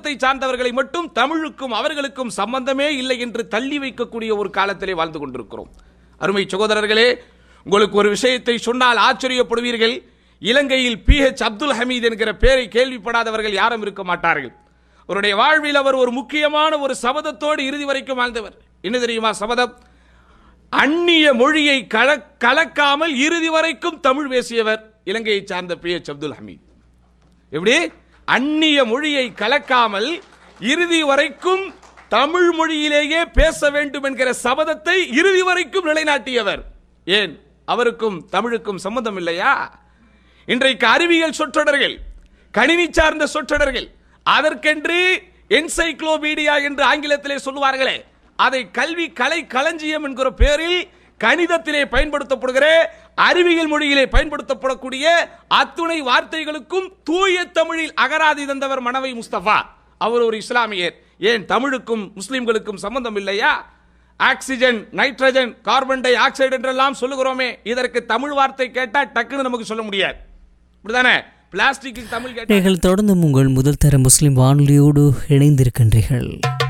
மதத்தை சார்ந்தவர்களை மட்டும் தமிழுக்கும் அவர்களுக்கும் சம்பந்தமே இல்லை என்று தள்ளி வைக்கக்கூடிய ஒரு காலத்திலே வாழ்ந்து கொண்டிருக்கிறோம் அருமை சகோதரர்களே உங்களுக்கு ஒரு விஷயத்தை சொன்னால் ஆச்சரியப்படுவீர்கள் இலங்கையில் பி ஹெச் அப்துல் ஹமீத் என்கிற பெயரை கேள்விப்படாதவர்கள் யாரும் இருக்க மாட்டார்கள் அவருடைய வாழ்வில் அவர் ஒரு முக்கியமான ஒரு சபதத்தோடு இறுதி வரைக்கும் வாழ்ந்தவர் என்ன தெரியுமா சபதம் அந்நிய மொழியை கல கலக்காமல் இறுதி வரைக்கும் தமிழ் பேசியவர் இலங்கையை சார்ந்த பி எச் அப்துல் ஹமீத் எப்படி அந்நிய மொழியை கலக்காமல் இறுதி வரைக்கும் தமிழ் மொழியிலேயே பேச வேண்டும் என்கிற சபதத்தை இறுதி வரைக்கும் நிலைநாட்டியவர் ஏன் அவருக்கும் தமிழுக்கும் சம்பந்தம் இல்லையா இன்றைக்கு அறிவியல் சொற்றொடர்கள் கணினி சார்ந்த சொற்றொடர்கள் அதற்கென்று என்சைக்ளோபீடியா என்று ஆங்கிலத்திலே சொல்லுவார்களே அதை கல்வி கலை களஞ்சியம் என்கிற பெயரில் கணிதத்திலே பயன்படுத்தப்படுகிற அறிவியல் மொழியிலே பயன்படுத்தப்படக்கூடிய அத்துணை வார்த்தைகளுக்கும் தூய தமிழில் அகராதி தந்தவர் மனவை முஸ்தபா அவர் ஒரு இஸ்லாமியர் ஏன் தமிழுக்கும் முஸ்லிம்களுக்கும் சம்பந்தம் இல்லையா oxygen nitrogen carbon dioxide என்றெல்லாம் சொல்லுகிறோமே இதற்கு தமிழ் வார்த்தை கேட்டா டக்குன்னு நமக்கு சொல்ல முடியாது இப்படிதானே பிளாஸ்டிக்கு தமிழ் கேட்டா நீங்கள் தொடர்ந்து உங்கள் முதல் தர முஸ்லிம் வானொலியோடு இணைந்திருக்கின்றீர்கள்